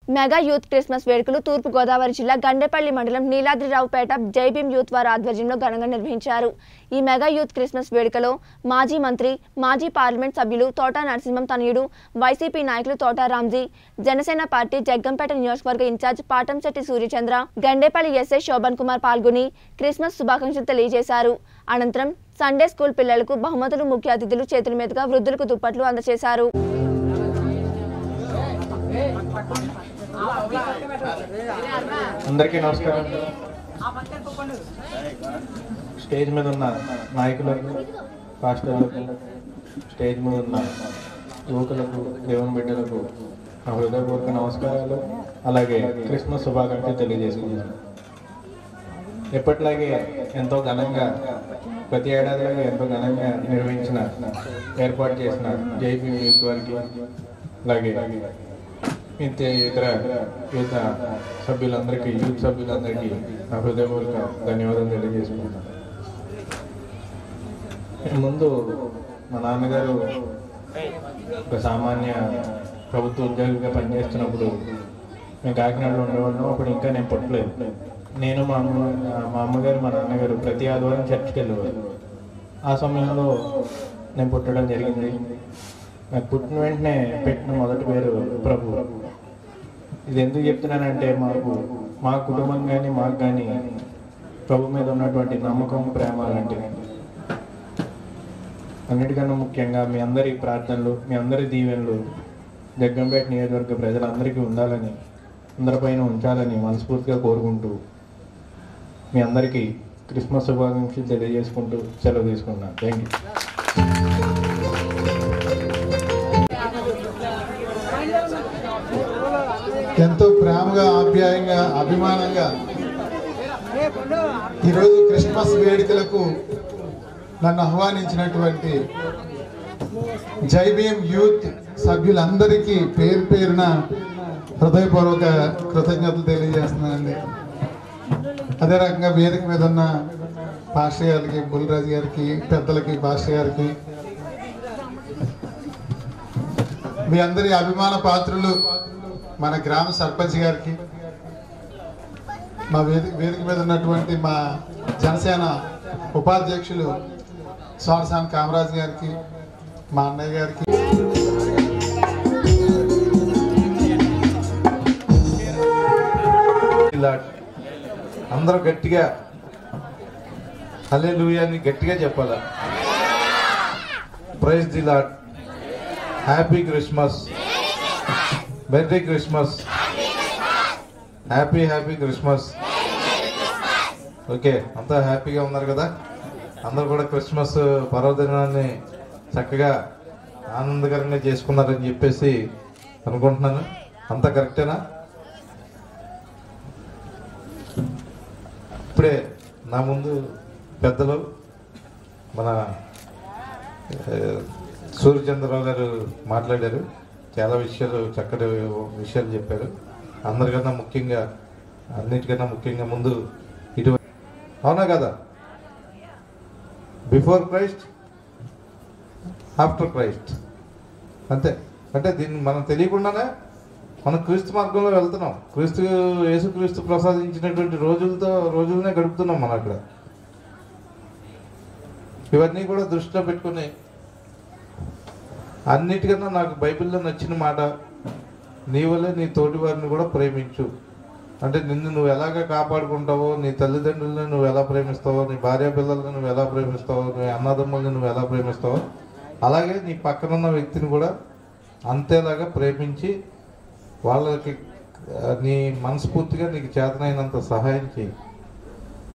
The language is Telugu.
మెగా యూత్ క్రిస్మస్ వేడుకలు తూర్పు గోదావరి జిల్లా గండేపల్లి మండలం నీలాద్రిరావుపేట జైభీం యూత్ వారి ఆధ్వర్యంలో ఘనంగా నిర్వహించారు ఈ మెగా యూత్ క్రిస్మస్ వేడుకలో మాజీ మంత్రి మాజీ పార్లమెంట్ సభ్యులు తోటా నరసింహం తనయుడు వైసీపీ నాయకులు తోటా రామ్జీ జనసేన పార్టీ జగ్గంపేట నియోజకవర్గ ఇన్ఛార్జ్ పాటంశెట్టి సూర్యచంద్ర గండేపల్లి ఎస్ఐ శోభన్ కుమార్ పాల్గొని క్రిస్మస్ శుభాకాంక్షలు తెలియజేశారు అనంతరం సండే స్కూల్ పిల్లలకు బహుమతులు ముఖ్య అతిథులు చేతుల మీదుగా వృద్ధులకు దుప్పట్లు అందజేశారు అందరికీ నమస్కారం స్టేజ్ మీద ఉన్న నాయకులకు పాస్టర్లకు స్టేజ్ మీద ఉన్న యువకులకు దేవుని బిడ్డలకు నా హృదయపూర్వక నమస్కారాలు అలాగే క్రిస్మస్ శుభాకాంక్షలు తెలియజేసుకుంటున్నాను ఎప్పటిలాగే ఎంతో ఘనంగా ప్రతి ఏడాదిలాగే ఎంతో ఘనంగా నిర్వహించిన ఏర్పాటు చేసిన జైపీ యూత్ వారికి అలాగే ఇంత ఇతర యూత్ సభ్యులందరికీ యూత్ సభ్యులందరికీ నా హృదయపూర్వక ధన్యవాదాలు తెలియజేసుకుంటాను ముందు మా నాన్నగారు ఒక సామాన్య ప్రభుత్వ ఉద్యోగిగా పనిచేస్తున్నప్పుడు మేము కాకినాడలో ఉండేవాళ్ళం అప్పుడు ఇంకా నేను పుట్టలేదు నేను మా అమ్మ మా అమ్మగారు మా నాన్నగారు ప్రతి ఆదివారం చర్చికి వెళ్ళేవారు ఆ సమయంలో నేను పుట్టడం జరిగింది నాకు పుట్టిన వెంటనే పెట్టిన మొదటి పేరు ప్రభు ఇది ఎందుకు చెప్తున్నానంటే మాకు మా కుటుంబం కానీ మాకు కానీ ప్రభు మీద ఉన్నటువంటి నమ్మకం ప్రేమ లాంటివి అన్నిటికన్నా ముఖ్యంగా మీ అందరి ప్రార్థనలు మీ అందరి దీవెనలు జగ్గంపేట నియోజకవర్గ ప్రజలందరికీ ఉండాలని అందరిపైన ఉంచాలని మనస్ఫూర్తిగా కోరుకుంటూ మీ అందరికీ క్రిస్మస్ శుభాకాంక్షలు తెలియజేసుకుంటూ సెలవు తీసుకున్నాను థ్యాంక్ యూ ఎంతో ప్రేమగా ఆప్యాయంగా అభిమానంగా ఈరోజు క్రిస్మస్ వేడుకలకు నన్ను ఆహ్వానించినటువంటి జైబీఎం యూత్ సభ్యులందరికీ పేరు పేరున హృదయపూర్వక కృతజ్ఞతలు తెలియజేస్తున్నానండి అదే రకంగా వేదిక మీద ఉన్న పాస్టర్ గారికి బుల్రాజు గారికి పెద్దలకి పాస్టర్ గారికి మీ అందరి అభిమాన పాత్రులు మన గ్రామ సర్పంచ్ గారికి మా వేదిక వేదిక మీద ఉన్నటువంటి మా జనసేన ఉపాధ్యక్షులు సోరసాన్ కామరాజ్ గారికి మా అన్నయ్య గారికి ఇలా అందరూ గట్టిగా హలే అని గట్టిగా చెప్పాలా praise the lord happy Christmas merry Christmas happy happy Christmas okay అంతా హ్యాపీగా ఉన్నారు కదా అందరూ కూడా క్రిస్మస్ పర్వదినాన్ని చక్కగా ఆనందకరంగా చేసుకున్నారని చెప్పేసి అనుకుంటున్నాను అంతా కరెక్టేనా ఇప్పుడే నా ముందు పెద్దలు మన ఆ, సూర్యచంద్రరావు గారు మాట్లాడారు చాలా విషయాలు చక్కటి విషయాలు చెప్పారు అందరికన్నా ముఖ్యంగా అన్నిటికన్నా ముఖ్యంగా ముందు ఇటు అవునా కదా బిఫోర్ క్రైస్ట్ ఆఫ్టర్ క్రైస్ట్ అంతే అంటే దీన్ని మనం తెలియకుండానే మనం క్రీస్తు మార్గంలో వెళ్తున్నాం క్రీస్తు యేసుక్రీస్తు ప్రసాదించినటువంటి రోజులతో రోజులనే గడుపుతున్నాం మనం అక్కడ ఇవన్నీ కూడా దృష్టిలో పెట్టుకుని అన్నిటికన్నా నాకు బైబిల్లో నచ్చిన మాట నీ వల్లే నీ తోటి వారిని కూడా ప్రేమించు అంటే నిన్ను నువ్వు ఎలాగ కాపాడుకుంటావో నీ తల్లిదండ్రులను నువ్వు ఎలా ప్రేమిస్తావో నీ భార్య పిల్లలను నువ్వు ఎలా ప్రేమిస్తావో నీ అన్నదమ్ములను నువ్వు ఎలా ప్రేమిస్తావో అలాగే నీ పక్కనున్న వ్యక్తిని కూడా అంతేలాగా ప్రేమించి వాళ్ళకి ఆ, నీ మనస్ఫూర్తిగా నీకు చేతనైనంత సహాయం చేయి